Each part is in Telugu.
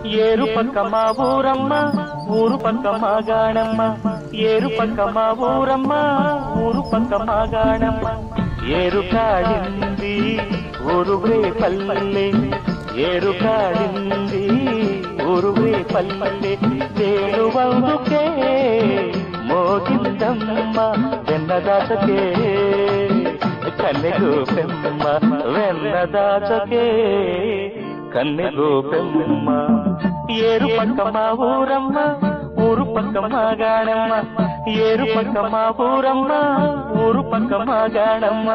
ఏరు పక్క మా ఊరమ్మ ఊరు పక్క మా గాణమ్మ ఏరు పక్క మా ఊరమ్మ ఊరు పక్క మా గాణమ్మ ఏరు కాడింది ఊరువే పల్లె ఏరు కాడింది ఊరువే పల్లె తేలువందుకే మోగిందమ్మ వెన్నదాసకే కన్నెగు పెమ్మ వెన్నదాసకే కన్నెగు పెమ్మ ఏరు పక్క మా ఊరమ్మ ఊరు పక్క మా గాణమ్మ ఏరు పక్క మా ఊరమ్మ ఊరు పక్క మా గాణమ్మ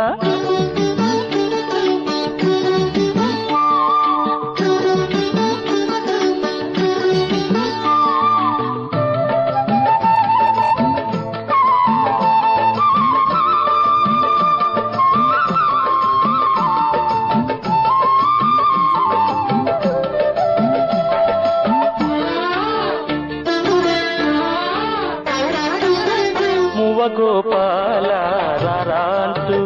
మువ్వ గోపాల రారాంటూ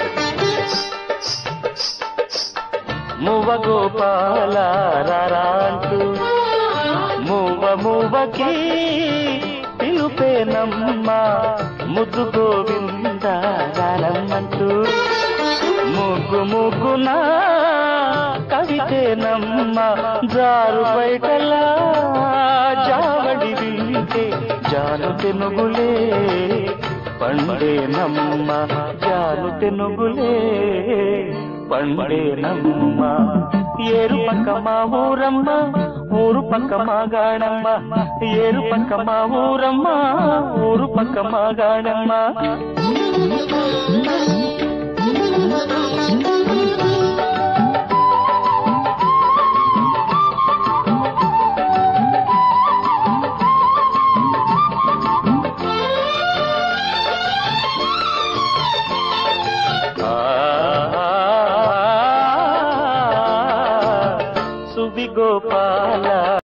మువ్వ గోపాల రారాంటూ మువ్వ మువ్వకి పిలుపేనమ్మ ముద్దు గోవింద గానమ్మంటూ ముగ్గు ముగ్గున కవితేనమ్మ జారు బయటలా జావడి వింటే జాను తెనుగులే పండే నమ్మ జాను తెనుగులే పండే నమ్మ ఏరు పక్క మా ఊరమ్మ ఊరు పక్క మా గాణమ్మ ఏరు పక్క మా ఊరమ్మ ఊరు పక్క మా గాణమ్మ సుబి గోపాల